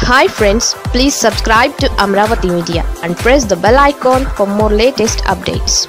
hi friends please subscribe to Amaravati media and press the bell icon for more latest updates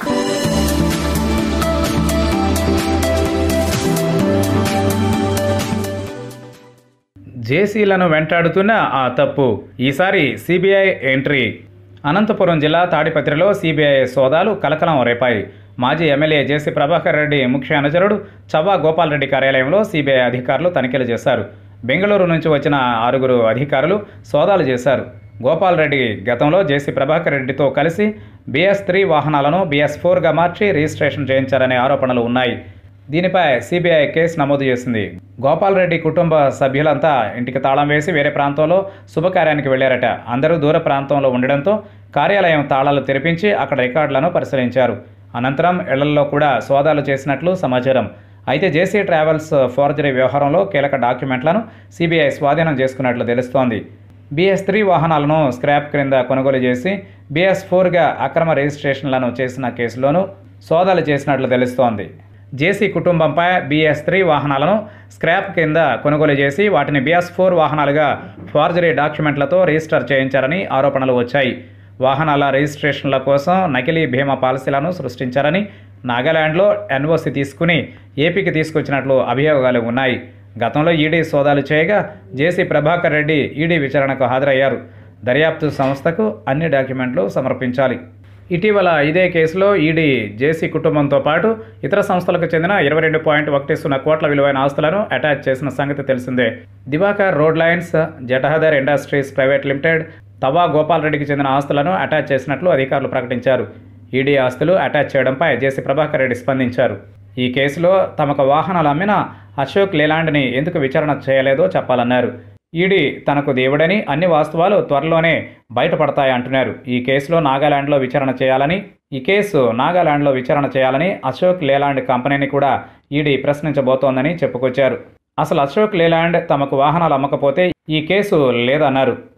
జేసీలను వెంటాడుతున్న ఆ తప్పు ఈసారి సిబిఐ ఎంట్రీ అనంతపురం జిల్లా తాడిపత్రిలో సిబిఐ సోదాలు కలకలం రేపాయి మాజీ ఎమ్మెల్యే జేసీ ప్రభాకర్ రెడ్డి ముఖ్య అనుచరుడు చవ్వా గోపాల్ రెడ్డి కార్యాలయంలో సిబిఐ అధికారులు తనిఖీలు చేశారు బెంగళూరు నుంచి వచ్చిన ఆరుగురు అధికారులు సోదాలు చేశారు గోపాల్ రెడ్డి గతంలో జేసీ ప్రభాకర్ రెడ్డితో కలిసి బిఎస్ త్రీ వాహనాలను బిఎస్ ఫోర్గా మార్చి రిజిస్ట్రేషన్ చేయించారనే ఆరోపణలు ఉన్నాయి దీనిపై సిబిఐ కేసు నమోదు చేసింది గోపాల్ రెడ్డి కుటుంబ సభ్యులంతా ఇంటికి తాళం వేసి వేరే ప్రాంతంలో శుభకార్యానికి వెళ్లారట అందరూ దూర ప్రాంతంలో ఉండడంతో కార్యాలయం తాళాలు తెరిపించి అక్కడ రికార్డులను పరిశీలించారు అనంతరం ఇళ్లలో కూడా సోదాలు చేసినట్లు సమాచారం అయితే జేసీ ట్రావెల్స్ ఫోర్జరీ వ్యవహారంలో కీలక డాక్యుమెంట్లను సిబిఐ స్వాధీనం చేసుకున్నట్లు తెలుస్తోంది బిఎస్ త్రీ వాహనాలను స్క్రాప్ క్రింద కొనుగోలు చేసి బిఎస్ ఫోర్గా అక్రమ రిజిస్ట్రేషన్లను చేసిన కేసులోనూ సోదాలు చేసినట్లు తెలుస్తోంది జేసీ కుటుంబంపై బిఎస్ త్రీ వాహనాలను స్క్రాప్ కింద కొనుగోలు చేసి వాటిని బిఎస్ ఫోర్ వాహనాలుగా ఫార్జరీ డాక్యుమెంట్లతో రిజిస్టర్ చేయించారని ఆరోపణలు వచ్చాయి వాహనాల రిజిస్ట్రేషన్ల కోసం నకిలీ బీమా పాలసీలను సృష్టించారని నాగాలాండ్లో ఎన్ఓసి తీసుకుని ఏపీకి తీసుకొచ్చినట్లు అభియోగాలు ఉన్నాయి గతంలో ఈడీ సోదాలు చేయగా జేసీ ప్రభాకర్ రెడ్డి ఈడీ విచారణకు హాజరయ్యారు దర్యాప్తు సంస్థకు అన్ని డాక్యుమెంట్లు సమర్పించాలి ఇటీవల ఇదే కేసులో ఈడీ జేసీ కుటుంబంతో పాటు ఇతర సంస్థలకు చెందిన ఇరవై రెండు పాయింట్ ఒకటి సున్నా కోట్ల విలువైన ఆస్తులను అటాచ్ చేసిన సంగతి తెలిసిందే దివాకర్ రోడ్ లైన్స్ జటహదర్ ఇండస్ట్రీస్ ప్రైవేట్ లిమిటెడ్ తవా గోపాల్ రెడ్డికి చెందిన ఆస్తులను అటాచ్ చేసినట్లు అధికారులు ప్రకటించారు ఈడీ ఆస్తులు అటాచ్ చేయడంపై జేసీ ప్రభాకర్ రెడ్డి స్పందించారు ఈ కేసులో తమకు వాహనాలు అమ్మిన అశోక్ లేలాండ్ని ఎందుకు విచారణ చేయలేదో చెప్పాలన్నారు ఈడీ తనకు దేవుడని అన్ని వాస్తవాలు త్వరలోనే బయటపడతాయి అంటున్నారు ఈ కేసులో నాగాలాండ్లో విచారణ చేయాలని ఈ కేసు నాగాలాండ్లో విచారణ చేయాలని అశోక్ లేలాండ్ కంపెనీని కూడా ఈడీ ప్రశ్నించబోతోందని చెప్పుకొచ్చారు అసలు అశోక్ లేలాండ్ తమకు వాహనాలు అమ్మకపోతే ఈ కేసు లేదన్నారు